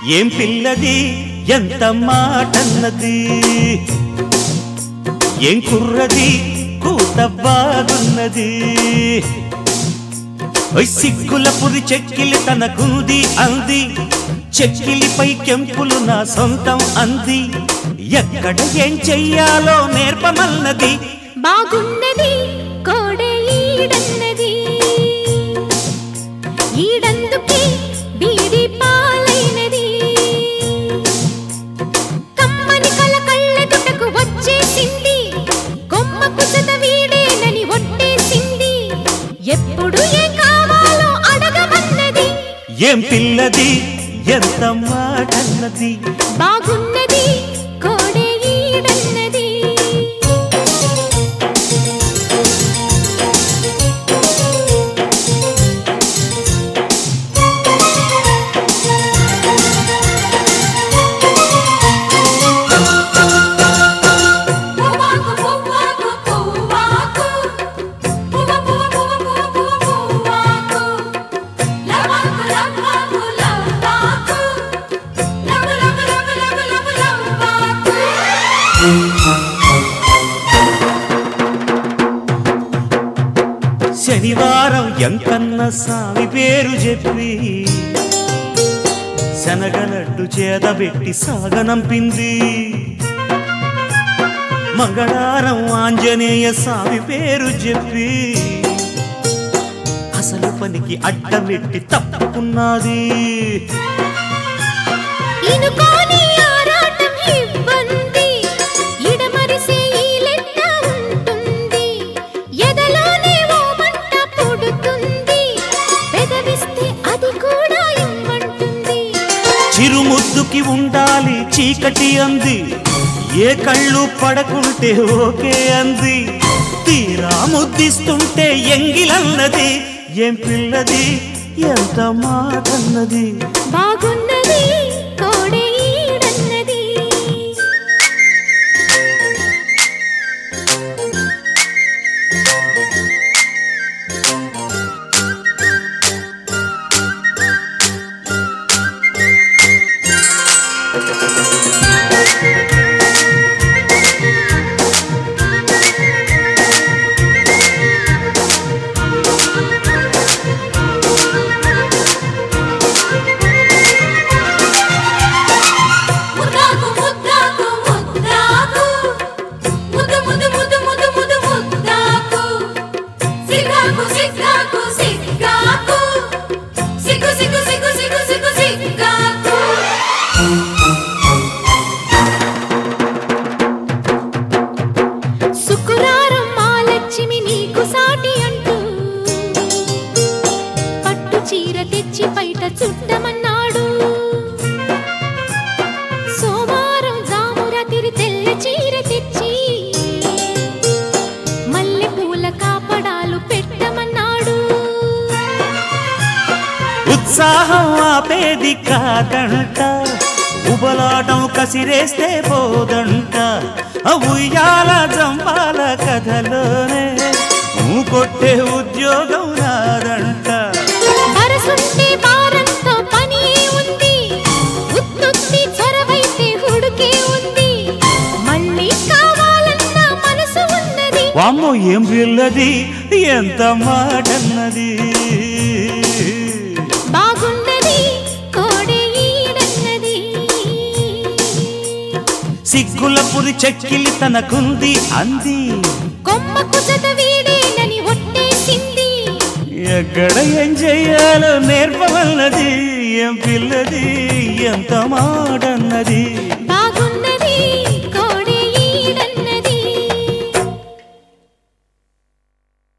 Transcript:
ఏం పిల్లది ఎంత మాటన్నది ఏం కుర్రది కూత బాగున్నది ఓయ్ సిగ్గుల పురి చెక్కిలి తనకుంది అంది చెక్కిలిపై కెంపులు నా సొంతం అంది ఎక్కడ ఏం చెయ్యాలో నేర్పమన్నది బాగున్నది కోడే ఈడన్నది ఈడందుకే బీడి పాలైనది కమ్మని కల కళ్ళెదుటకు వచ్చేసింది కొమ్మకు చద వీడేనని ఒట్టేసింది ఎప్పుడు ఏం కావాలో అడగమన్నది ఏం పిల్లది ఎంత మాటన్నది బాగున్నది కోడే ఈడన్నది పువ్వాకు పువ్వాకు పువ్వాకు పువ్వ పువ్వ పువ్వ పువ్వ పువ్వ పువ్వాకు లవ్వాకు లవ్వాకు లవ్వాకు love love love love love లవ్వాకు శనివారం ఎంకన్న సామి పేరు చెప్పి శనగలడ్డు చేదబెట్టి సాగనంపింది మంగళవారం ఆంజనేయ స్వామి పేరు చెప్పి అసలు పనికి అడ్డమెట్టి తప్పుకున్నది ఇనుకోని ఆరాటం ఇబ్బంది ఇడమరిసే ఈ లెక్క ఉంటుంది ఎదలోనే ఓ మంట పుడుతుంది పెదవిస్తే అది కూడా ఇమ్మంటుంది చిరుముద్దుకి ఉండాలి చీకటి అంది ఏ కళ్ళు పడకుంటే ఓకే అంది తీరా ముద్దిస్తుంటే ఎంగిలన్నది ఏం పిల్లది ఎంత మాటన్నది బాగున్నది కోడే ఈడన్నది ముద్దాకు ముద్దాకు ముద్దాకు ముద్దు ముద్దు ముద్దు ముద్దు ముద్దు ముద్దాకు సిగ్గాకు సిగ్గాకు సిగ్గాకు సిగ్గు సిగ్గు సిగ్గు సిగ్గు సిగ్గు సిగ్గాకు శుక్రారం మా లక్ష్మి నీకు సాటి అంటూ పట్టు చీర తెచ్చి బయట చుట్టమన్నాడు సోమవారం జామురాతిరి తెల్ల చీర తెచ్చి మల్లె పూల కాపడాలు పెట్టమన్నాడు ఉత్సాహం ఆపేది కాదంట ఉబలాటం కసిరేస్తే పోదంట ఆ ఉయ్యాల జంపాల కథలోనే ఊ కొట్టే ఉద్యోగం నాదంట వరసుంటే వారంతో పని ఉంది ఉత్తుత్తి చొరవైతే హుడుకే ఉంది మళ్ళీ కావాలన్న మనసు ఉన్నది వామ్మో ఏం పిల్లది ఎంత మాటన్నది బాగున్నది కోడే ఈడన్నది సిగ్గుల పురి చెక్కిలి తనకుంది అంది కొమ్మకు చదవీడేనని ఒట్టేసింది ఎక్కడ ఏం చెయ్యాలో నేర్పవన్నది ఏం పిల్లది ఎంత మాటన్నది